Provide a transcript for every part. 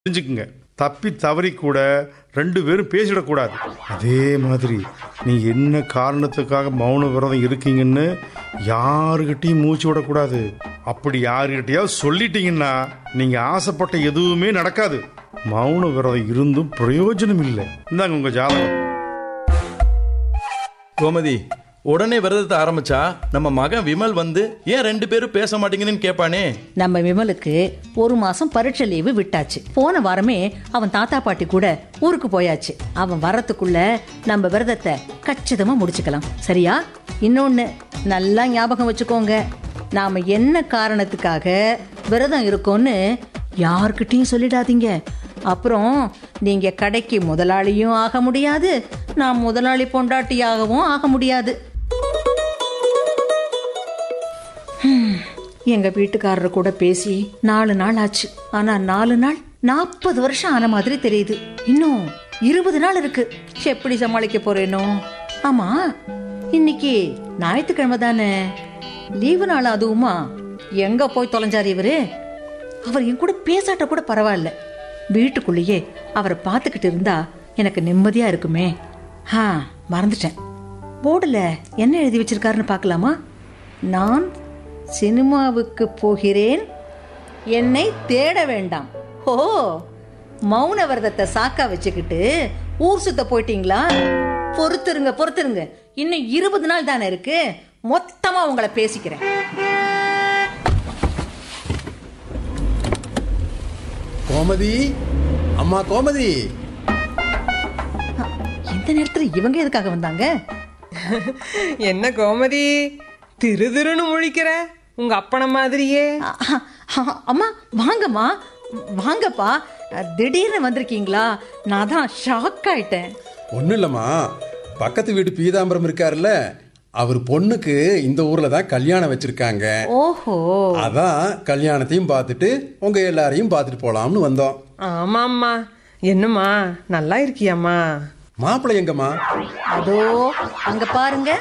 தெரிஞ்சுக்குங்க தப்பி தவறி கூட ரெண்டு பேரும் பேசிடக்கூடாது அதே மாதிரி நீங்க என்ன காரணத்துக்காக மௌன விரதம் இருக்கீங்கன்னு யாருகிட்டையும் மூச்சு விடக்கூடாது அப்படி யாருகிட்டயாவது சொல்லிட்டீங்கன்னா நீங்க ஆசைப்பட்ட எதுவுமே நடக்காது மௌன விரதம் இருந்தும் பிரயோஜனம் இல்லை இந்தாங்க உங்க ஜாதகம் கோமதி உடனே விரதத்தை ஆரம்பிச்சா நம்ம மகன் விமல் வந்து ஏன் ரெண்டு பேரும் பேச மாட்டீங்கன்னு கேட்பானே நம்ம விமலுக்கு ஒரு மாசம் பரீட்சை லீவு விட்டாச்சு போன வாரமே அவன் தாத்தா பாட்டி கூட ஊருக்கு போயாச்சு அவன் வரத்துக்குள்ள நம்ம விரதத்தை கச்சிதமா முடிச்சுக்கலாம் சரியா இன்னொன்னு நல்லா ஞாபகம் வச்சுக்கோங்க நாம என்ன காரணத்துக்காக விரதம் இருக்கோம்னு யார்கிட்டயும் சொல்லிடாதீங்க அப்புறம் நீங்க கடைக்கு முதலாளியும் ஆக முடியாது நான் முதலாளி பொண்டாட்டியாகவும் ஆக முடியாது எங்க வீட்டுக்காரர் கூட பேசி நாலு நாள் ஆச்சு ஆனா நாலு நாள் நாற்பது வருஷம் ஆன மாதிரி தெரியுது இன்னும் இருபது நாள் இருக்கு எப்படி சமாளிக்க போறேனோ ஆமா இன்னைக்கு ஞாயிற்றுக்கிழமை தானே லீவு நாள் அதுவுமா எங்க போய் தொலைஞ்சாரு இவரு அவர் என் கூட பேசாட்ட கூட பரவாயில்ல வீட்டுக்குள்ளேயே அவரை பார்த்துக்கிட்டு இருந்தா எனக்கு நிம்மதியா இருக்குமே ஆ மறந்துட்டேன் போர்டில் என்ன எழுதி வச்சிருக்காருன்னு பார்க்கலாமா நான் சினிமாவுக்கு போகிறேன் என்னை தேட வேண்டாம் ஓ மௌன விரதத்தை சாக்கா வச்சுக்கிட்டு ஊர் சுத்த போயிட்டீங்களா பொறுத்துருங்க பொறுத்துருங்க இன்னும் இருபது நாள் தானே இருக்கு மொத்தமா உங்களை பேசிக்கிறேன் கோமதி அம்மா கோமதி இந்த நேரத்துல இவங்க எதுக்காக வந்தாங்க என்ன கோமதி திரு திருன்னு முழிக்கிற உங்க அப்பன மாதிரியே அ- அ- அம்மா வாங்கம்மா வாங்கப்பா திடீர்னு வந்திருக்கீங்களா நான் தான் ஷாக் ஆயிட்டேன் ஒன்றும் இல்லைம்மா பக்கத்து வீட்டு பீதாம்பரம் இருக்காருல்ல அவர் பொண்ணுக்கு இந்த ஊர்ல தான் கல்யாணம் வச்சிருக்காங்க ஓஹோ அதான் கல்யாணத்தையும் பார்த்துட்டு உங்க எல்லாரையும் பார்த்துட்டு போலாம்னு வந்தோம் ஆமாம்மா என்னம்மா நல்லா இருக்கியாம்மா மாப்பிள்ளை எங்கம்மா அதோ அங்க பாருங்க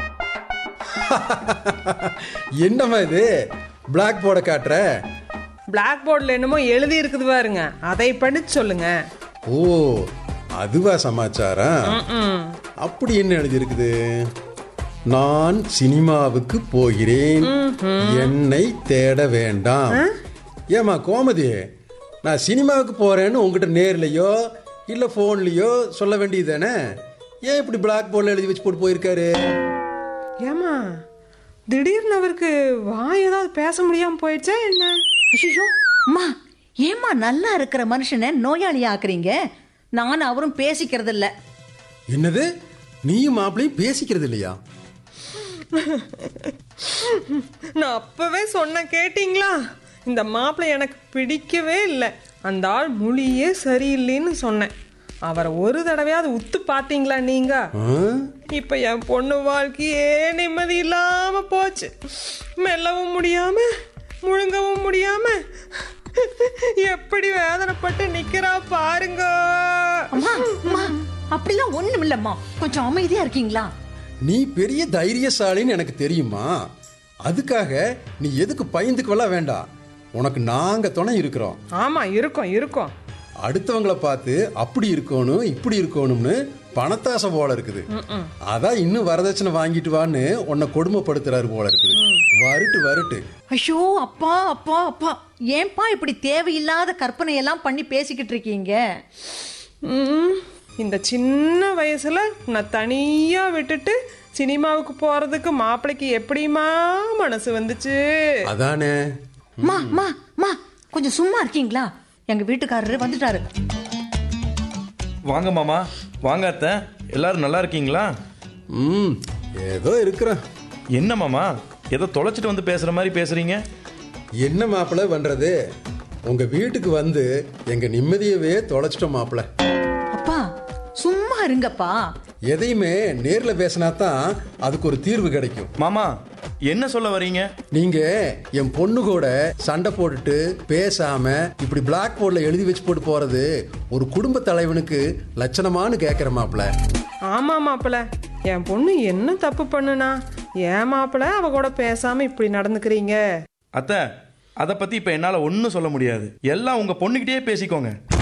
என்னம்மா இது பிளாக் போர்டை காட்டுற பிளாக் போர்டில் என்னமோ எழுதி இருக்குது பாருங்க அதை படிச்சு சொல்லுங்க ஓ அதுவா சமாச்சாரம் ம் அப்படி என்ன எழுதி இருக்குது நான் சினிமாவுக்கு போகிறேன் என்னை தேட வேண்டாம் ஏமா கோமதி நான் சினிமாவுக்கு போறேன்னு உங்ககிட்ட நேர்லயோ இல்ல போன்லயோ சொல்ல வேண்டியது தானே ஏன் இப்படி பிளாக் போர்டில் எழுதி வச்சு போட்டு போயிருக்காரு ஏமா திடீர்னு அவருக்கு வாய் ஏதாவது பேச முடியாம போயிடுச்சா என்ன ஐயோ அம்மா ஏம்மா நல்லா இருக்கிற மனுஷனை நோயாளி ஆக்குறீங்க நான் அவரும் பேசிக்கிறது இல்ல என்னது நீயும் மாப்பிளையும் பேசிக்கிறது இல்லையா நான் அப்பவே சொன்ன கேட்டிங்களா இந்த மாப்பிள்ளை எனக்கு பிடிக்கவே இல்லை அந்த ஆள் மொழியே சரியில்லைன்னு சொன்னேன் அவரை ஒரு தடவையாவது உத்து பார்த்தீங்களா நீங்க ஆ? இப்ப என் பொண்ணு வாழ்க்கையே நிம்மதி இல்லாம போச்சு மெல்லவும் முடியாம முழுங்கவும் முடியாம எப்படி வேதனைப்பட்டு நிக்கிறா பாருங்க அம்மா அம்மா அப்படிலாம் ஒண்ணும் இல்லம்மா கொஞ்சம் அமைதியா இருக்கீங்களா நீ பெரிய தைரியசாலின்னு எனக்கு தெரியுமா அதுக்காக நீ எதுக்கு பயந்துக்கவெல்லாம் வேண்டாம் உனக்கு நாங்க துணை இருக்கிறோம் ஆமா இருக்கும் இருக்கும் அடுத்தவங்கள பார்த்து அப்படி இருக்கணும் இப்படி இருக்கணும்னு பணத்தாசை போல இருக்குது அதான் இன்னும் வரதட்சணை வாங்கிட்டு வான்னு உன்னை கொடுமைப்படுத்துறாரு போல இருக்குது வருட்டு வருட்டு ஐயோ அப்பா அப்பா அப்பா ஏன்பா இப்படி தேவையில்லாத கற்பனை எல்லாம் பண்ணி பேசிக்கிட்டு இருக்கீங்க ம், இந்த சின்ன வயசுல நான் தனியா விட்டுட்டு சினிமாவுக்கு போறதுக்கு மாப்பிள்ளைக்கு எப்படிமா மனசு வந்துச்சு அதானே மா மா மா கொஞ்சம் சும்மா இருக்கீங்களா எங்க வீட்டுக்காரரு வந்துட்டாரு வாங்க மாமா வாங்க அத்தை எல்லாரும் நல்லா இருக்கீங்களா ம் ஏதோ இருக்கிறேன் என்ன மாமா ஏதோ தொலைச்சிட்டு வந்து பேசுற மாதிரி பேசுறீங்க என்ன மாப்பிள்ள பண்றது உங்க வீட்டுக்கு வந்து எங்க நிம்மதியவே தொலைச்சிட்டோம் மாப்பிள்ள அப்பா சும்மா இருங்கப்பா எதையுமே நேர்ல பேசினா தான் அதுக்கு ஒரு தீர்வு கிடைக்கும் மாமா என்ன சொல்ல வரீங்க நீங்க என் பொண்ணு கூட சண்டை போட்டுட்டு பேசாம இப்படி பிளாக் போர்டில் எழுதி வச்சு போட்டு போறது ஒரு குடும்ப தலைவனுக்கு லட்சணமானு கேட்கிற மாப்பிள்ள ஆமா மாப்பிள்ள என் பொண்ணு என்ன தப்பு பண்ணுனா ஏன் மாப்பிள்ள அவ கூட பேசாம இப்படி நடந்துக்கிறீங்க அத்தை அதை பத்தி இப்ப என்னால ஒன்றும் சொல்ல முடியாது எல்லாம் உங்க பொண்ணுகிட்டயே பேசிக்கோங்க